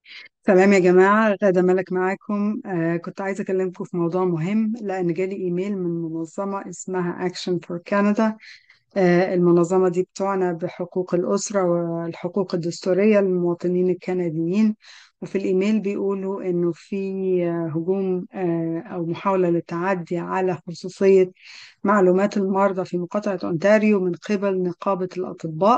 تمام يا جماعة غادة ملك معاكم آه كنت عايزة أكلمكم في موضوع مهم لأن جالي إيميل من منظمة اسمها Action for Canada آه المنظمة دي بتعنى بحقوق الأسرة والحقوق الدستورية للمواطنين الكنديين وفي الإيميل بيقولوا إنه في آه، هجوم آه أو محاولة للتعدي على خصوصية معلومات المرضى في مقاطعة أونتاريو من قبل نقابة الأطباء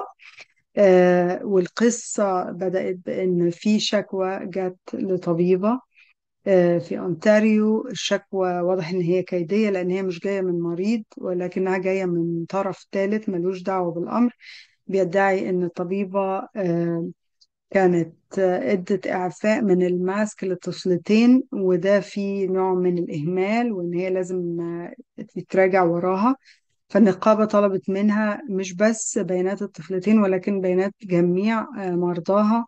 آه، والقصة بدأت بأن في شكوى جت لطبيبة آه، في أونتاريو الشكوى واضح إن هي كيدية لأن هي مش جاية من مريض ولكنها جاية من طرف ثالث ملوش دعوة بالأمر بيدعي إن الطبيبة آه، كانت آه، ادت إعفاء من الماسك للطفلتين وده في نوع من الإهمال وإن هي لازم آه، تتراجع وراها فالنقابة طلبت منها مش بس بيانات الطفلتين ولكن بيانات جميع آه، مرضاها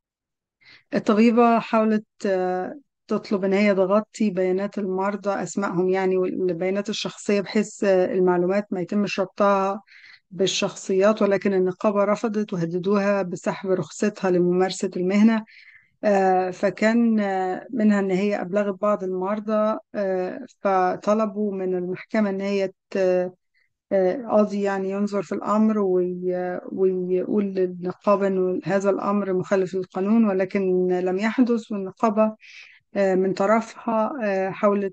الطبيبة حاولت آه، تطلب إن هي تغطي بيانات المرضى أسمائهم يعني والبيانات الشخصية بحيث آه، المعلومات ما يتمش ربطها بالشخصيات ولكن النقابة رفضت وهددوها بسحب رخصتها لممارسة المهنة آه، فكان آه، منها إن هي أبلغت بعض المرضى آه، فطلبوا من المحكمة إن هي ت- آه، قاضي يعني ينظر في الأمر وي- ويقول للنقابة أنه هذا الأمر مخالف للقانون ولكن لم يحدث والنقابة آه، من طرفها آه، حاولت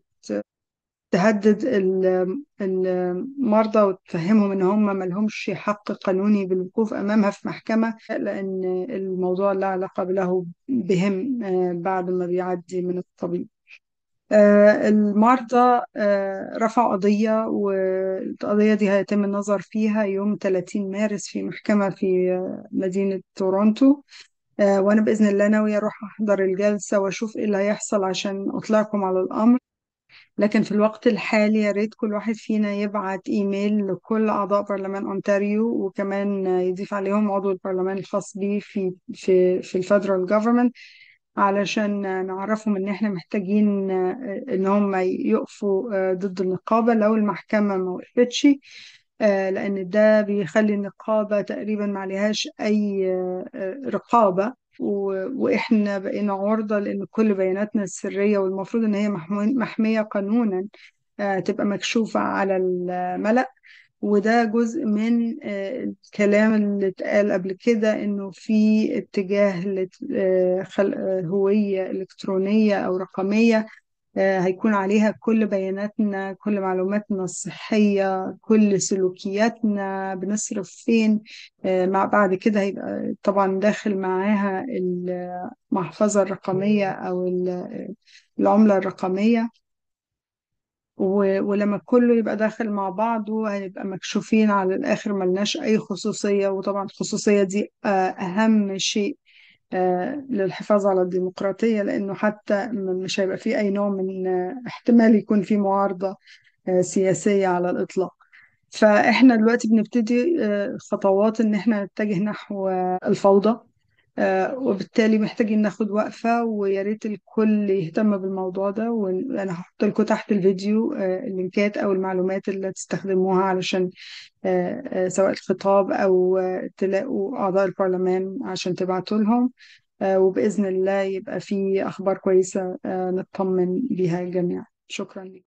تهدد ال- المرضى وتفهمهم ان هم ما لهمش حق قانوني بالوقوف امامها في محكمة لان الموضوع لا علاقة له بهم آه، بعد ما بيعدي من الطبيب آه، المرضى آه، رفعوا قضية والقضية دي هيتم النظر فيها يوم 30 مارس في محكمة في آه، مدينة تورونتو آه، وأنا بإذن الله ناوية أروح أحضر الجلسة وأشوف إيه اللي هيحصل عشان أطلعكم على الأمر لكن في الوقت الحالي يا ريت كل واحد فينا يبعت إيميل لكل أعضاء برلمان أونتاريو وكمان آه، يضيف عليهم عضو البرلمان الخاص بيه في في في الفيدرال جوفرمنت علشان نعرفهم ان احنا محتاجين آه، ان هم يقفوا آه، ضد النقابة لو المحكمة ما وقفتش آه، لان ده بيخلي النقابة تقريبا ما عليهاش اي آه، آه، رقابة و- واحنا بقينا عرضة لان كل بياناتنا السرية والمفروض ان هي محمو- محمية قانونا آه، تبقى مكشوفة على الملأ وده جزء من آه، الكلام اللي اتقال قبل كده انه في اتجاه لخلق هوية إلكترونية أو رقمية آه، هيكون عليها كل بياناتنا كل معلوماتنا الصحية كل سلوكياتنا بنصرف فين آه، مع بعد كده هيبقى طبعا داخل معاها المحفظة الرقمية أو ال- العملة الرقمية و- ولما كله يبقى داخل مع بعضه هنبقى مكشوفين على الآخر ملناش أي خصوصية وطبعا الخصوصية دي آه، أهم شيء آه، للحفاظ على الديمقراطية لأنه حتى م- مش هيبقى فيه أي نوع من آه، احتمال يكون في معارضة آه، سياسية على الإطلاق فإحنا دلوقتي بنبتدي آه، خطوات إن إحنا نتجه نحو آه، الفوضى آه، وبالتالي محتاجين ناخد وقفة ويا ريت الكل يهتم بالموضوع ده وأنا هحط لكم تحت الفيديو آه، اللينكات أو المعلومات اللي تستخدموها علشان آه، آه، سواء الخطاب أو آه، تلاقوا أعضاء البرلمان عشان تبعتوا لهم آه، وبإذن الله يبقى في أخبار كويسة آه، نطمن بيها الجميع شكرا لك